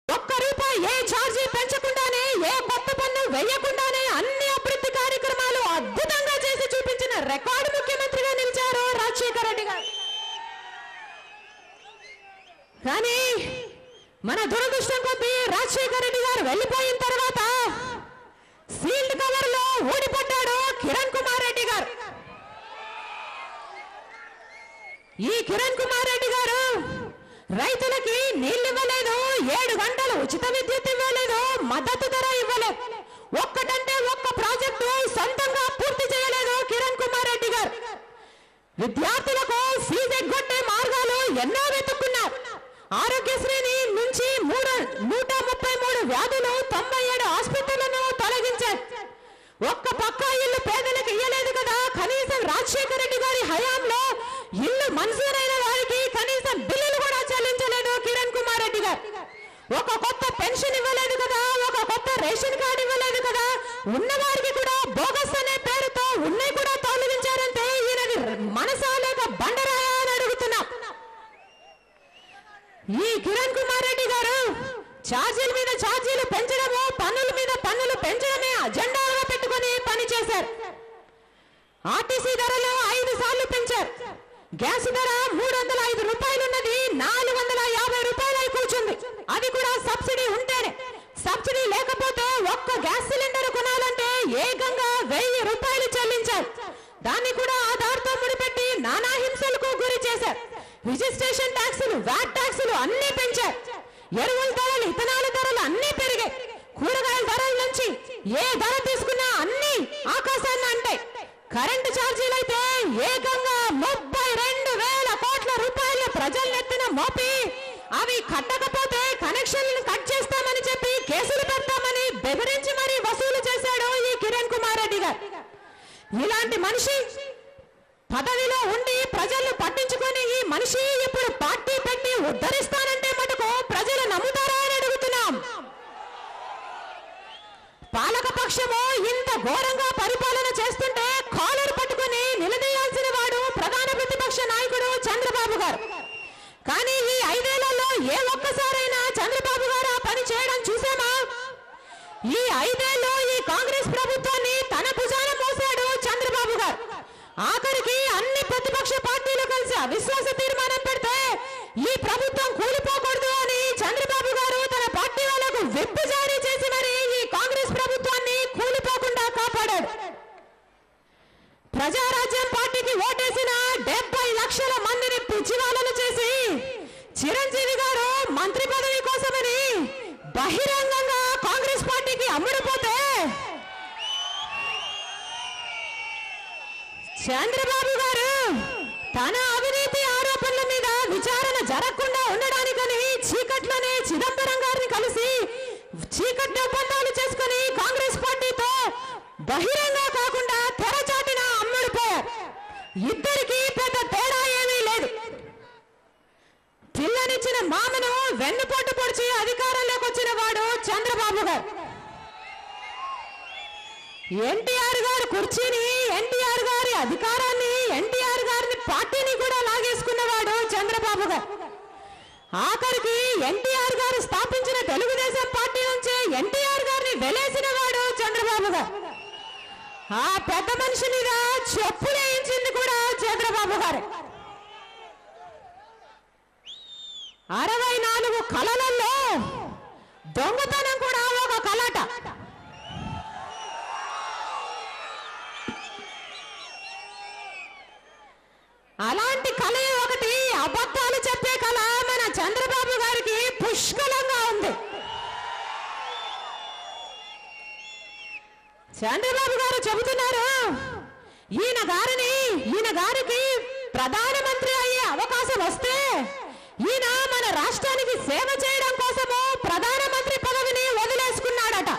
ఒక్క రూపాయి ఏ ఛార్జీ పెంచకుండానే ఏ కొత్త పన్ను వేయకుండానే అన్ని అభివృద్ధి కార్యక్రమాలు అద్భుతంగా చేసి చూపించిన రికార్డు ముఖ్యమంత్రిగా నిలిచారు రాజశేఖర రెడ్డి గారు కానీ మన దురదృష్టం కొద్దీ రాజశేఖర రెడ్డి గారు వెళ్ళిపోయిన తర్వాత సీల్డ్ కవర్ లో ఊడిపడ్డాడు కిరణ్ కుమార్ రెడ్డి గారు ఈ కిరణ్ కుమార్ రెడ్డి గారు రైతులకి నీళ్లు ఇవ్వలేదు ఏడు గంటలు ఉచిత విద్యుత్ ఇవ్వలేదు మద్దతు ధర ఇవ్వలేదు ఒక్కటంటే ఒక్క ప్రాజెక్టు సొంతంగా పూర్తి చేయలేదు కిరణ్ కుమార్ రెడ్డి గారు విద్యార్థులకు ఫీజు ఎగ్గొట్టే మార్గాలు ఎన్నో వెతుక్కున్నారు ఆరోగ్యశ్రీని నుంచి మూడు నూట ముప్పై మూడు వ్యాధులు తొంభై ఏడు ఆసుపత్రులను తొలగించారు ఒక్క పక్క ఇల్లు పేదలకు ఇయ్యలేదు కదా కనీసం రాజశేఖర రెడ్డి గారి హయాంలో ఇల్లు మంజూరైన వారికి కనీసం బిల్లులు కూడా చెల్లించలేదు కిరణ్ కుమార్ రెడ్డి గారు ఒక కొత్త పెన్షన్ ఇవ్వలేదు కదా ఒక కొత్త రేషన్ కార్డు ఇవ్వలేదు కదా ఉన్న వారికి కూడా బోగస్ అనే పేరుతో ఉన్నాయి కూడా తొలగించారంటే ఈయనది మనసా లేక బండరాయా అని అడుగుతున్నా ఈ కిరణ్ కుమార్ రెడ్డి గారు ఛార్జీల మీద ఛార్జీలు పెంచడము పన్నుల మీద పన్నులు పెంచడమే అజెండాగా పెట్టుకొని పనిచేశారు ఆర్టీసీ ధరలు ఐదు సార్లు పెంచారు గ్యాస్ ధర మూడు వందల ఐదు రూపాయలు ఉన్నది నాలుగు వందల యాభై రూపాయలు కూర్చుంది అది కూడా సబ్సిడీ ఉంటేనే సబ్సిడీ లేకపోతే ఒక్క గ్యాస్ సిలిండర్ కొనాలంటే ఏకంగా వెయ్యి రూపాయలు చెల్లించారు దాన్ని కూడా ఆధార్తో ముడిపెట్టి నానా హింసలకు గురి చేశారు రిజిస్ట్రేషన్ ట్యాక్సులు వ్యాట్ ట్యాక్సులు అన్ని పెంచారు ఎరువుల ధరలు ఇథనాల ధరలు అన్ని పెరిగాయి కూరగాయల ధరల నుంచి ఏ ధర తీసుకున్నా అన్ని ఆకాశాన్ని అంటాయి కరెంటు ఛార్జీలు అయితే ఏకంగా ముప్పై రెండు వేల కోట్ల రూపాయల ప్రజలెత్తిన మోపి అవి కట్టకపోతే కనెక్షన్లను కట్ చేస్తామని చెప్పి కేసులు పెడతామని బెదిరించి మరీ వసూలు చేశాడు ఈ కిరణ్ కుమార్ రెడ్డి గారు ఇలాంటి మనిషి పదవిలో ఉండి ప్రజలను పట్టించుకొని ఈ మనిషి ఇప్పుడు పార్టీ పెట్టి ఉద్ధరిస్తానంటే మటుకు ప్రజలు నమ్ముతారా అని అడుగుతున్నాం పాలక పక్షము ఇంత ఘోరంగా పరిపాలన చేస్తుంటే కాలర్ పట్టుకొని నిలదీయాల్సిన వాడు ప్రధాన ప్రతిపక్ష నాయకుడు చంద్రబాబు గారు కానీ ఈ ఐదేళ్లలో ఏ ఒక్కసారైనా చంద్రబాబు గారు ఆ పని చేయడం చూసామా ఈ ఐదేళ్ళు ఈ కాంగ్రెస్ ప్రభుత్వాన్ని తన భుజాన మోసాడు చంద్రబాబు గారు ఆఖరికి అన్ని ప్రతిపక్ష పార్టీలు కలిసి అవిశ్వాస తీర్మానం పెడితే ఈ ప్రభుత్వం కూలిపోకూడదు అని చంద్రబాబు గారు తన పార్టీ వాళ్ళకు విప్పు జారీ చేసి మరి ఈ కాంగ్రెస్ ప్రభుత్వాన్ని కూలిపోకుండా కాపాడాడు ప్రజారాజ్యం పార్టీకి ఓటేసిన డెబ్బై లక్షల మందిని పిచ్చివాళ్ళను చేసి చిరంజీవి గారు మంత్రి పదవి కోసమని బహిరంగంగా కాంగ్రెస్ పార్టీకి అమ్ముడుపోతే చంద్రబాబు గారు తన అవినీతి ఆరోపణల మీద విచారణ జరగకుండా ఉండడానికని చీకట్లోనే చిదంబరం గారిని కలిసి చీకటి ఒప్పందాలు చేసుకుని కాంగ్రెస్ పార్టీతో బహిరంగ కాకుండా తెరచాటిన అమ్ముడుపోయారు ఇద్దరికి పెద్ద తేడా ఏమీ లేదు పిల్లనిచ్చిన మామను వెన్నుపోటు పొడిచి అధికారంలోకి వచ్చిన వాడు చంద్రబాబు గారు ఎన్టీఆర్ గారు కుర్చీని ఎన్టీఆర్ గారి అధికారాన్ని ఎన్టీఆర్ గారిని పార్టీని కూడా లాగేసుకున్నవాడు చంద్రబాబు గారు ఆఖరికి ఎన్టీఆర్ గారు స్థాపించిన తెలుగుదేశం పార్టీ నుంచే ఎన్టీఆర్ గారిని వెలేసిన వాడు చంద్రబాబు గారు ఆ పెద్ద మనిషి మీద చెప్పులు వేయించింది కూడా చంద్రబాబు గారు అరవై నాలుగు కళలలో దొంగతనం కూడా ఒక కళట అలాంటి కళ ఒకటి అబద్ధాలు చెప్పే కళ మన చంద్రబాబు గారికి పుష్కలంగా ఉంది చంద్రబాబు గారు చెబుతున్నారు ఈయన గారిని ఈయన గారికి ప్రధానమంత్రి అయ్యే అవకాశం వస్తే ఈయన మన రాష్ట్రానికి సేవ చేయడం కోసము ప్రధానమంత్రి పదవిని వదిలేసుకున్నాడట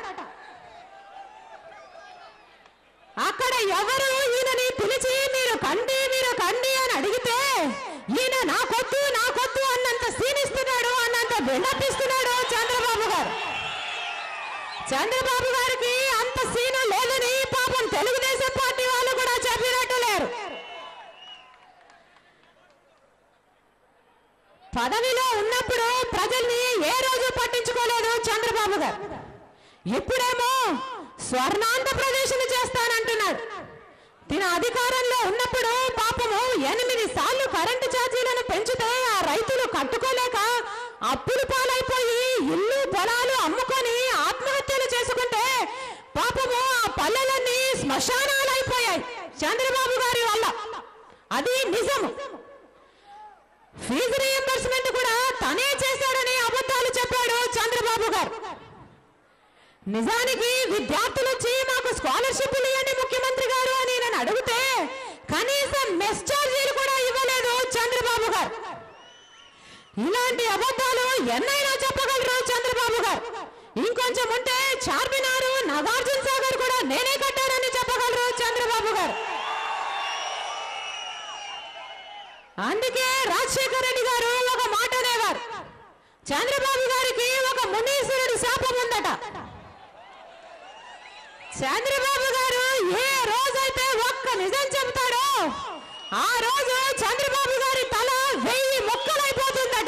అక్కడ ఎవరు ఈయనని పిలిచి మీరు కండి మీరు కండి అని అడిగితే ఈయన నాకొద్దు నాకొద్దు అన్నంత సీనిస్తున్నాడు అన్నంత విన్నపిస్తున్నాడు చంద్రబాబు గారు చంద్రబాబు గారికి అంత సీను లేదని పాపం తెలుగుదేశం పార్టీ వాళ్ళు కూడా చెప్పినట్టు లేరు పదవిలో ఉన్నప్పుడు ప్రజల్ని ఏ రోజు పట్టించుకోలేదు చంద్రబాబు గారు ఇప్పుడేమో స్వర్ణాంధ్రప్రదేశ్ను చేస్తానంటున్నాడు తిన అధికారంలో ఉన్నప్పుడు పాపము ఎనిమిది సార్లు కరెంటు ఛార్జీలను పెంచితే ఆ రైతులు కట్టుకోలేక అప్పులు పాలైపోయి ఇల్లు పొలాలు అమ్ముకొని ఆత్మహత్యలు చేసుకుంటే పాపము ఆ పల్లెలన్నీ శ్మశానాలు అయిపోయాయి చంద్రబాబు గారి వల్ల అది నిజము ఫీజు రియంబర్స్మెంట్ కూడా తనే చేశాడని అబద్ధాలు చెప్పాడు చంద్రబాబు గారు నిజానికి విద్యార్థులు వచ్చి మాకు స్కాలర్షిప్లు ఇవ్వండి ముఖ్యమంత్రి గారు అని నేను అడిగితే కనీసం మెస్ ఛార్జీలు కూడా ఇవ్వలేదు చంద్రబాబు గారు ఇలాంటి అబద్ధాలు ఎన్నైనా చెప్పగలరు చంద్రబాబు గారు ఇంకొంచెం ఉంటే చార్మినారు నాగార్జున సాగర్ కూడా నేనే కట్టానని చెప్పగలరు చంద్రబాబు గారు అందుకే రాజశేఖర రెడ్డి గారు ఒక మాట అనేవారు చంద్రబాబు గారికి ఒక మునీశ్వరుడి శాపం ఉందట చంద్రబాబు గారు ఏ రోజైతే ఒక్క నిజం చెబుతాడో ఆ రోజు చంద్రబాబు గారి తల వెయ్యి ముక్కలైపోతుందట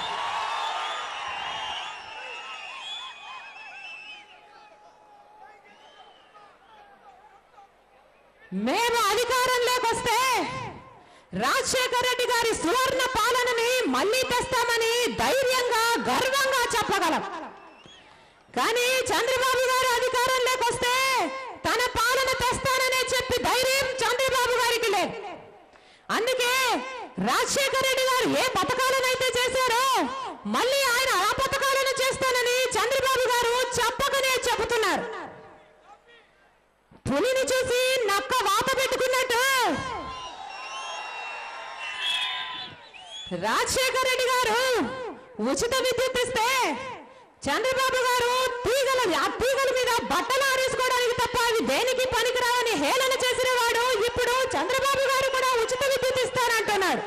మేము అధికారంలోకి వస్తే రాజశేఖర రెడ్డి గారి సువర్ణ పాలనని మళ్ళీ తెస్తామని ధైర్యంగా గర్వంగా చెప్పగలం కానీ చంద్రబాబు గారు అధికారంలోకి వస్తే తన పాలన తెస్తాననే చెప్పి ధైర్యం చంద్రబాబు గారికి లేదు అందుకే రాజశేఖర రెడ్డి గారు ఏ పథకాలనైతే చేశారో మళ్ళీ ఆయన ఆ పథకాలను చేస్తానని చంద్రబాబు గారు చెప్పకనే చెబుతున్నారు పులిని చూసి నక్క వాత పెట్టుకున్నట్టు రాజశేఖర రెడ్డి గారు ఉచిత విద్యుత్ ఇస్తే చంద్రబాబు గారు తీగల ఆ తీగల మీద బట్టలు ఆరేసుకోవడానికి తప్ప అవి దేనికి పనికిరావని హేళన చేసిన వాడు ఇప్పుడు చంద్రబాబు గారు కూడా ఉచిత విద్యుత్ ఇస్తారంటున్నాడు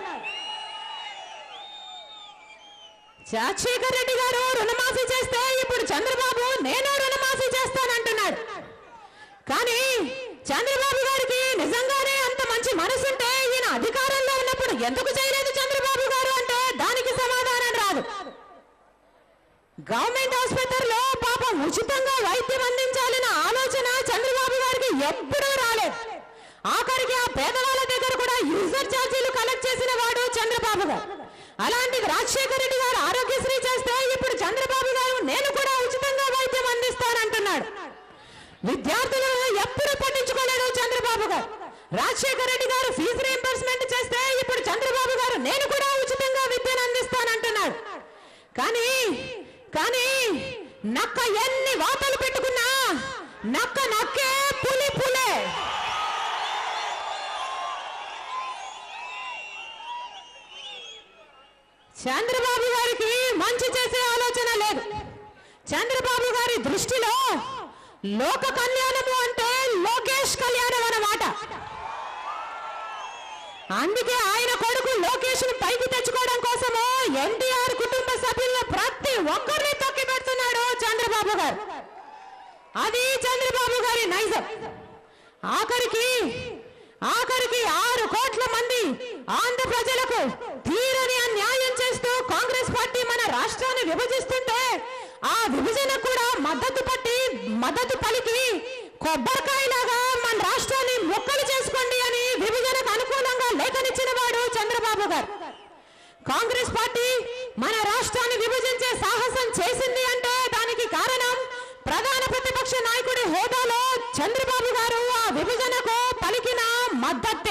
రాజశేఖర రెడ్డి గారు రుణమాఫీ చేస్తే ఇప్పుడు చంద్రబాబు నేను రుణమాఫీ చేస్తానంటున్నాడు కానీ చంద్రబాబు గారికి నిజంగానే అంత మంచి మనసుంటే ఈయన అధికారంలో ఉన్నప్పుడు ఎందుకు చేయలేదు చంద్రబాబు గారు అంటే దానికి సమాధానం రాదు గవర్నమెంట్ ఆసుపత్రిలో పాపం ఉచితంగా వైద్యం అందించాలన్న ఆలోచన చంద్రబాబు గారికి ఎప్పుడూ రాలేదు ఆఖరికి ఆ పేదవాళ్ళ దగ్గర కూడా యూజర్ ఛార్జీలు కలెక్ట్ చేసిన వాడు చంద్రబాబు గారు అలాంటిది రాజశేఖర రెడ్డి గారు ఆరోగ్యశ్రీ చేస్తే ఇప్పుడు చంద్రబాబు గారు నేను కూడా ఉచితంగా వైద్యం అందిస్తానంటున్నాడు విద్యార్థులు ఎప్పుడు పట్టించుకోలేదు చంద్రబాబు గారు రాజశేఖర రెడ్డి గారు ఫీజు రీంబర్స్మెంట్ చేస్తే ఇప్పుడు చంద్రబాబు గారు నేను కూడా ఉచితంగా విద్యను అందిస్తానంటున్నాడు కానీ కానీ నక్క ఎన్ని వాతలు పెట్టుకున్నా నక్క నక్కే పులి పులే చంద్రబాబు గారికి మంచి చేసే ఆలోచన లేదు చంద్రబాబు గారి దృష్టిలో లోక కళ్యాణము అంటే లోకేష్ కళ్యాణం అన్నమాట అందుకే ఆయన కొడుకు లోకేష్ ను పైకి తెచ్చుకోవడం కోసము ఎన్టీఆర్ కుటుంబ సభ్యులను ప్రతి ఒక్కరిని తొక్కి పెడుతున్నాడు చంద్రబాబు గారు అది చంద్రబాబు గారి నైజం ఆఖరికి ఆఖరికి ఆరు కోట్ల మంది ఆంధ్ర ప్రజలకు తీరని అన్యాయం చేస్తూ కాంగ్రెస్ పార్టీ మన రాష్ట్రాన్ని విభజిస్తుంటే ఆ విభజన కూడా మద్దతు పట్టి మద్దతు పలికి కొబ్బరికాయలాగా మన రాష్ట్రాన్ని ముక్కలు చేసుకోండి అని విభజనకు అనుకూలంగా లేఖనిచ్చిన వాడు చంద్రబాబు గారు కాంగ్రెస్ పార్టీ మన రాష్ట్రాన్ని విభజించే సాహసం చేసింది అంటే దానికి కారణం ప్రధాన ప్రతిపక్ష నాయకుడి హోదాలో చంద్రబాబు గారు ఆ విభజనకు పలికిన మద్దతే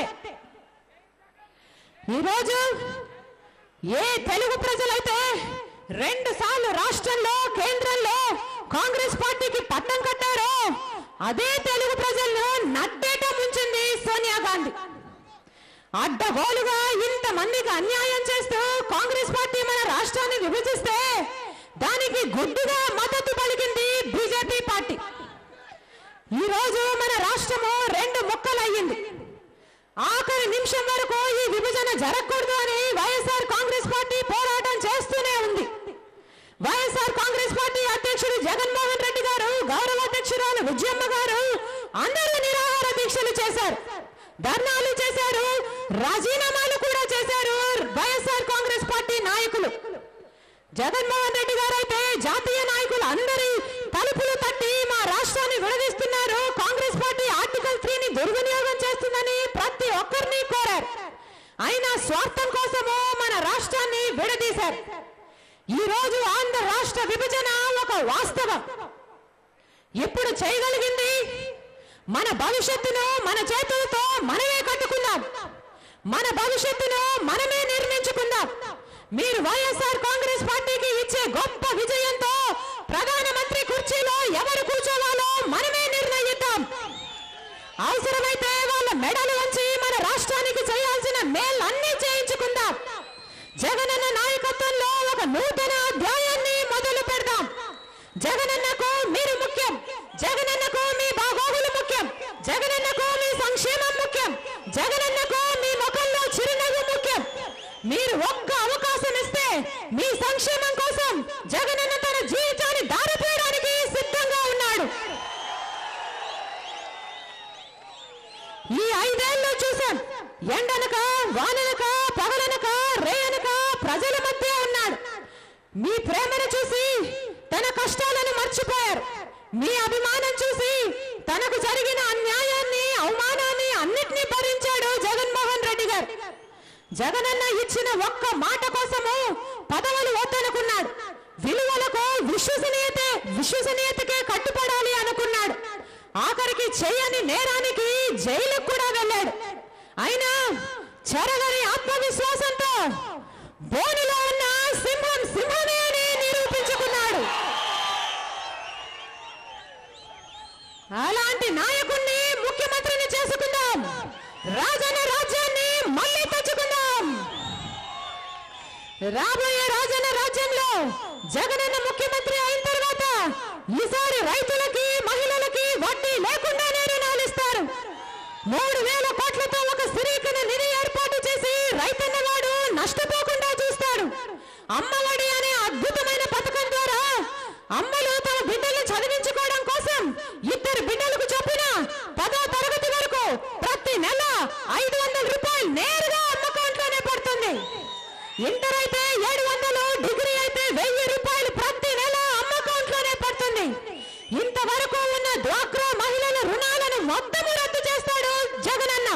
ఈరోజు ఏ తెలుగు ప్రజలైతే రెండు సార్లు రాష్ట్రంలో కేంద్రంలో కాంగ్రెస్ పార్టీకి పట్టం కట్టారో అదే తెలుగు ప్రజలను నట్టేట ముంచింది సోనియా గాంధీ అడ్డగోలుగా ఇంతమందికి అన్యాయం చేస్తూ కాంగ్రెస్ పార్టీ మన రాష్ట్రాన్ని విభజిస్తే దానికి గుడ్డుగా మద్దతు పలికింది బీజేపీ పార్టీ ఈ రోజు మన రాష్ట్రము రెండు ముక్కలయ్యింది ఆఖరి నిమిషం వరకు ఈ విభజన జరగకూడదు అని వైఎస్ఆర్ కాంగ్రెస్ పార్టీ పోరాటం చేస్తూనే ఉంది వైఎస్ఆర్ కాంగ్రెస్ పార్టీ అధ్యక్షుడు జగన్మోహన్ రెడ్డి గారు గౌరవ అధ్యక్షురాలు విజయమ్మ గారు అందరూ నిరాహార దీక్షలు చేశారు ధర్నాలు చేశారు రాజీనామాలు కూడా చేశారు వైఎస్ఆర్ కాంగ్రెస్ పార్టీ నాయకులు జగన్మోహన్ రెడ్డి గారు అయితే జాతీయ నాయకులు అందరి వాస్తవం ఇప్పుడు చేయగలిగింది మన భవిష్యత్తును మన చేతులతో మనమే కట్టుకుందాం మన భవిష్యత్తును మనమే నిర్మించుకుందాం మీరు వైఎస్ఆర్ కాంగ్రెస్ పార్టీకి ఇచ్చే గొప్ప విజయంతో ప్రధానమంత్రి కుర్చీలో ఎవరు కూర్చోవాలో మనమే నిర్ణయిద్దాం అవసరమైతే వాళ్ళ మెడలు వంచి మన రాష్ట్రానికి చేయాల్సిన మేలన్నీ చేయించుకుందాం జగనన్న నాయకత్వంలో ఒక నూతన అధ్యాయాన్ని మొదలు పెడదాం జగనన్నకు మీరు ముఖ్యం జగనన్నకు మీ బాగోగులు ముఖ్యం జగనన్నకు మీ సంక్షేమం ముఖ్యం జగనన్నకు మీ ముఖంలో చిరునవ్వు ముఖ్యం మీరు ఒక్క అవకాశం ఇస్తే మీ సంక్షేమం కోసం జగనన్న తన జీవితాన్ని దారిపోయడానికి సిద్ధంగా ఉన్నాడు ఈ ఐదేళ్ళు చూశాం ఎండనక వాననక పగలనక రేయనక ప్రజల మధ్య ఉన్నాడు మీ ప్రేమను చూసి తన కష్టాలను మర్చిపోయారు మీ అభిమానం చూసి తనకు జరిగిన అన్యాయాన్ని అవమానాన్ని అన్నిటినీ భరించాడు జగన్మోహన్ రెడ్డి గారు జగనన్న ఇచ్చిన ఒక్క మాట కోసము పదవులు వద్దనుకున్నాడు విలువలకు విశ్వసనీయత విశ్వసనీయతకే కట్టుపడాలి అనుకున్నాడు ఆఖరికి చేయని నేరానికి జైలుకు కూడా వెళ్ళాడు అయినా చెరగని ఆత్మవిశ్వాసంతో బోనిలో ఉన్న సింహం సింహమే అని నిరూపించుకున్నాడు అలాంటి నాయకుణ్ణి ముఖ్యమంత్రిని చేసుకుందాం రాజన్న రాజ్యాన్ని మళ్ళీ తెచ్చుకుందాం రాబోయే రాజన్న రాజ్యంలో జగనన్న ముఖ్యమంత్రి అయిన తర్వాత ఈసారి రైతులకి మహిళలకి వడ్డీ లేకుండానే రుణాలు ఇస్తారు మూడు వేల కోట్లతో ఒక స్థిరీకరణ నిధి ఏర్పాటు చేసి రైతన్న వాడు నష్టపోకుండా చూస్తాడు అమ్మఒడి అనే అద్భుతమైన పథకం ద్వారా అమ్మలు తమ బిడ్డల్ని చదివించుకోవడం కోసం ఇద్దరు బిడ్డలకు చొప్పున పదో తరగతి వరకు ప్రతి నెల ఐదు వందల రూపాయలు నేరుగా అమ్మ అకౌంట్లోనే పడుతుంది ఇంటర్ అయితే ఏడు వందలు డిగ్రీ అయితే వెయ్యి రూపాయలు ప్రతి నెల అమ్మ అకౌంట్లోనే పడుతుంది ఇంతవరకు ఉన్న డ్వాక్రా మహిళల రుణాలను మొత్తము రద్దు చేస్తాడు జగనన్న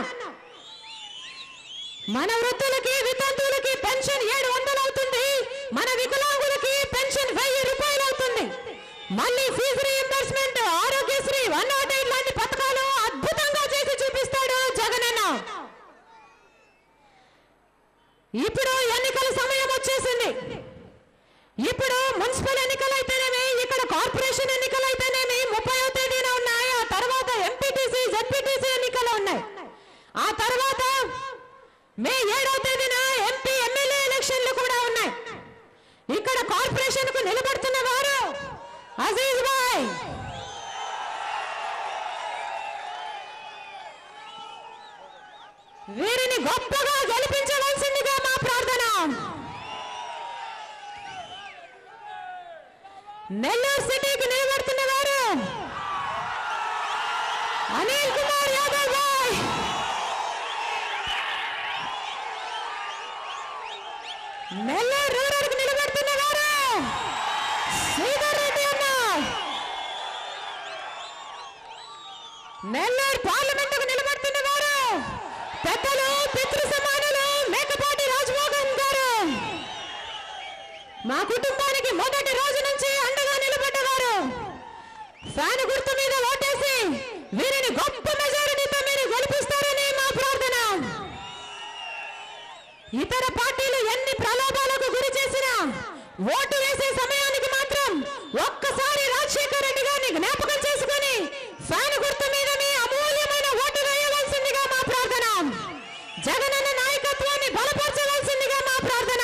మన వృద్ధులకి వితంతువులకి పెన్షన్ ఏడు వందలు అవుతుంది మన వికలాంగులకి పెన్షన్ వెయ్యి రూపాయలు అవుతుంది మళ్ళీ fee reimbursement Aarogyasri one nought eight లాంటి పథకాలు అద్భుతంగా చేసి చూపిస్తాడు జగనన్న ఇప్పుడు ఎన్నికల సమయం వచ్చేసింది ఇప్పుడు మున్సిపల్ ఎన్నికలు అయితేనేమి ఇక్కడ కార్పొరేషన్ ఎన్నికలు అయితేనేమి ముప్పైవ తేదీన ఉన్నాయి ఆ తర్వాత ఎంపీటీసీ జెడ్పీటీసీ ఎన్నికలు ఉన్నాయి ఆ తర్వాత మే ఏడవ తేదీన ఎంపీ ఎమ్మెల్యే ఎలక్షన్లు కూడా ఉన్నాయి ఇక్కడ కార్పొరేషన్ కు నిలబడుతున్న వారు అజీజ్ బాయ్ వీరిని గొప్పగా గెలిపించవలసిందిగా మా ప్రార్థన నెల్లూరు సిటీకి నిలబడుతున్న వారు అనిల్ కుమార్ యాదవ్ బాయ్ నెల్లూరు రూరల్ కి నిలబడుతున్న వారు శ్రీధర్ రెడ్డి అన్న నెల్లూరు పార్లమెంట్ కు నిలబడుతున్న వారు పెద్దలు పితృ సమానులు మేకపాటి రాజమోహన్ గారు మా కుటుంబానికి మొదటి రోజు నుంచి అండగా నిలబడ్డవారు ఫ్యాన్ గుర్తు మీద ఓటేసి వీరిని గొప్ప మెజారిటీతో మీరు గెలిపిస్తారని మా ప్రార్థన ఇతర పార్టీలు ఎన్ని ప్రలోభాలకు గురి చేసినా ఓటు వేసే సమయానికి మాత్రం ఒక్కసారి రాజశేఖర రెడ్డి గారిని జ్ఞాపకం చేసుకొని ఫ్యాన్ గుర్తు మీద మీ అమూల్యమైన ఓటు వేయవలసిందిగా మా ప్రార్థన జగనన్న నాయకత్వాన్ని బలపరచవలసిందిగా మా ప్రార్థన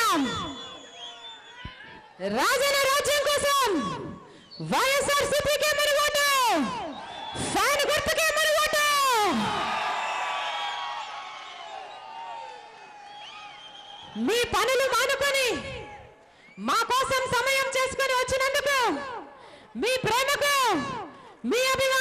రాజన రాజ్యం కోసం వైఎస్ఆర్ సిపికే మరి ఓటు ఫ్యాన్ గుర్తుకే మరి ఓటు మీ పనులు మానుకొని మా కోసం సమయం చేసుకొని వచ్చినందుకు మీ ప్రేమకు మీ అభిమానం